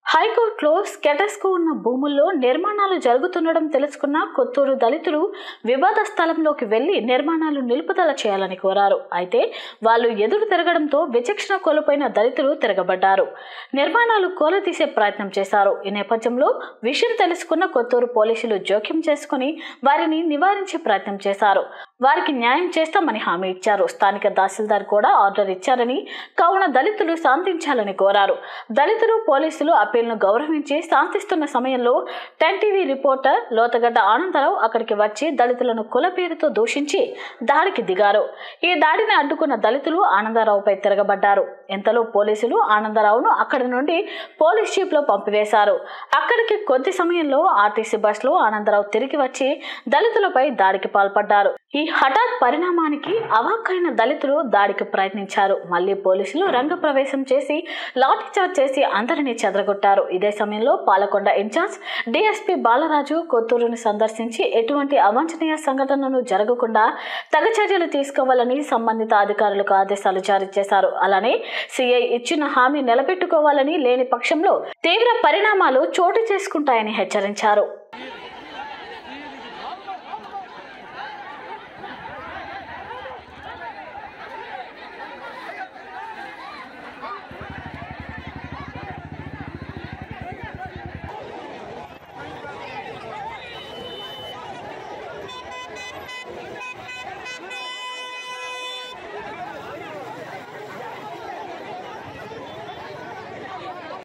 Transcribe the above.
హైకోర్టులో స్కెటస్కు ఉన్న భూముల్లో నిర్మాణాలు జరుగుతుండడం తెలుసుకున్న కొత్తూరు దళితులు వివాద స్థలంలోకి వెళ్లి నిర్మాణాలు నిలుపుదల చేయాలని కోరారు అయితే వాళ్ళు ఎదురు తిరగడంతో విచక్షణ కోల్పోయిన దళితులు తిరగబడ్డారు నిర్మాణాలు కూలతీసే ప్రయత్నం చేశారు ఈ నేపథ్యంలో విషయం తెలుసుకున్న కొత్తూరు పోలీసులు జోక్యం చేసుకుని వారిని నివారించే ప్రయత్నం చేశారు వారికి న్యాయం చేస్తామని హామీ ఇచ్చారు స్థానిక తహసీల్దార్ కూడా ఆర్డర్ ఇచ్చారని కావున దళితులు శాంతించాలని కోరారు దళితులు పోలీసులు అప్పీల్ను గౌరవించి శాంతిస్తున్న సమయంలో ten TV reporter Lothagadda Anandarao అక్కడికి వచ్చి దళితులను కుల పేరుతో దూషించి దాడికి దిగారు ఈ దాడిని అడ్డుకున్న దళితులు ఆనందరావుపై తిరగబడ్డారు ఇంతలో పోలీసులు ఆనందరావును అక్కడి నుండి పోలీస్ జీప్లో పంపివేశారు అక్కడికి కొద్ది సమయంలో ఆర్టీసీ బస్సులో ఆనందరావు తిరిగి వచ్చి దళితులపై దాడికి పాల్పడ్డారు ఈ హఠాత్ పరిణామానికి అవాక్కైన దళితులు దాడికి ప్రయత్నించారు మళ్ళీ పోలీసులు రంగప్రవేశం చేసి లాఠీచార్జ్ చేసి అందరినీ చెదరగొట్టారు ఇదే సమయంలో పాలకొండ ఇన్ఛార్జ్ డిఎస్పీ బాలరాజు కొత్తూరుని సందర్శించి ఎటువంటి అవాంఛనీయ సంఘటనలు జరగకుండా తగ చర్యలు తీసుకోవాలని సంబంధిత అధికారులకు ఆదేశాలు జారీ చేశారు అలానే సిఐ ఇచ్చిన హామీ నిలబెట్టుకోవాలని లేని పక్షంలో తీవ్ర పరిణామాలు చోటు చేసుకుంటాయని హెచ్చరించారు